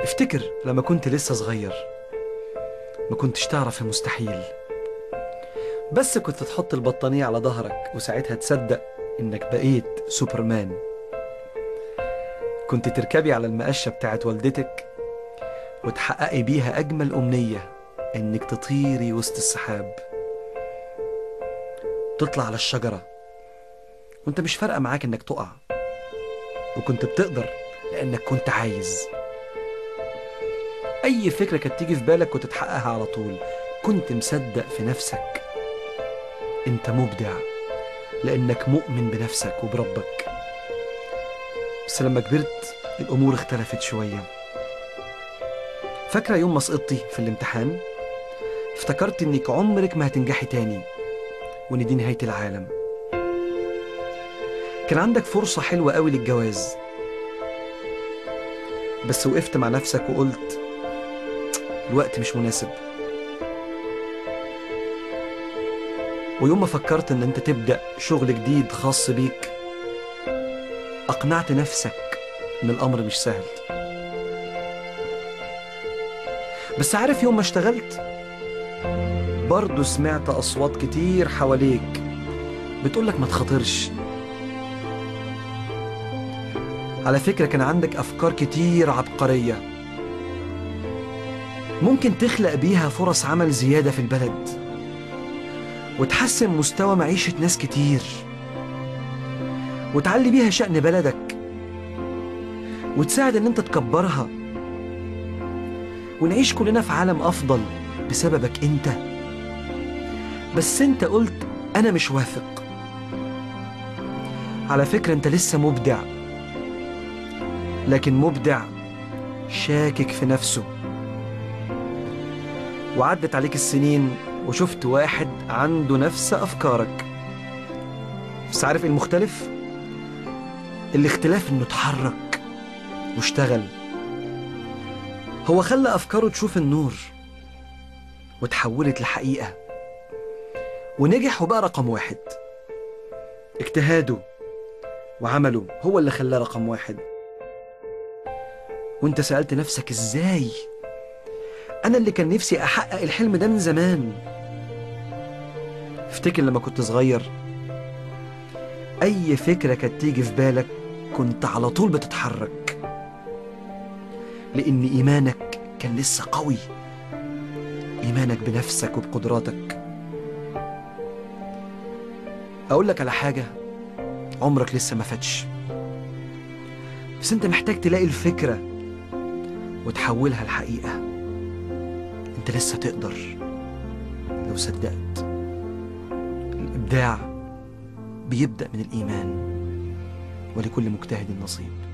افتكر لما كنت لسه صغير ما كنتش تعرف المستحيل بس كنت تحط البطانية على ظهرك وساعتها تصدق انك بقيت سوبرمان كنت تركبي على المقشة بتاعت والدتك وتحققي بيها أجمل أمنية إنك تطيري وسط السحاب تطلع على الشجرة وانت مش فارقة معاك انك تقع وكنت بتقدر لأنك كنت عايز أي فكرة كانت تيجي في بالك كنت تحققها على طول كنت مصدق في نفسك انت مبدع لأنك مؤمن بنفسك وبربك بس لما كبرت الأمور اختلفت شوية فاكرة يوم ما سقطتي في الامتحان افتكرت انك عمرك ما هتنجحي تاني وان دي نهاية العالم كان عندك فرصة حلوة قوي للجواز بس وقفت مع نفسك وقلت الوقت مش مناسب ويوم ما فكرت ان انت تبدأ شغل جديد خاص بيك أقنعت نفسك إن الأمر مش سهل بس عارف يوم ما اشتغلت برضه سمعت أصوات كتير حواليك بتقولك ما تخاطرش على فكرة كان عندك أفكار كتير عبقرية ممكن تخلق بيها فرص عمل زيادة في البلد وتحسن مستوى معيشة ناس كتير وتعلي بيها شأن بلدك وتساعد ان انت تكبرها ونعيش كلنا في عالم افضل بسببك انت بس انت قلت انا مش واثق على فكرة انت لسه مبدع لكن مبدع شاكك في نفسه وعدت عليك السنين وشفت واحد عنده نفس افكارك بس عارف ايه المختلف؟ الاختلاف انه اتحرك واشتغل هو خلى افكاره تشوف النور وتحولت لحقيقه ونجح وبقى رقم واحد اجتهاده وعمله هو اللي خلاه رقم واحد وانت سألت نفسك ازاي انا اللي كان نفسي احقق الحلم ده من زمان افتكر لما كنت صغير اي فكرة كانت تيجي في بالك كنت على طول بتتحرك لان ايمانك كان لسه قوي ايمانك بنفسك وبقدراتك اقول لك على حاجة عمرك لسه ما فاتش بس انت محتاج تلاقي الفكرة وتحولها لحقيقة انت لسه تقدر لو صدقت الابداع بيبدأ من الإيمان ولكل مجتهد نصيب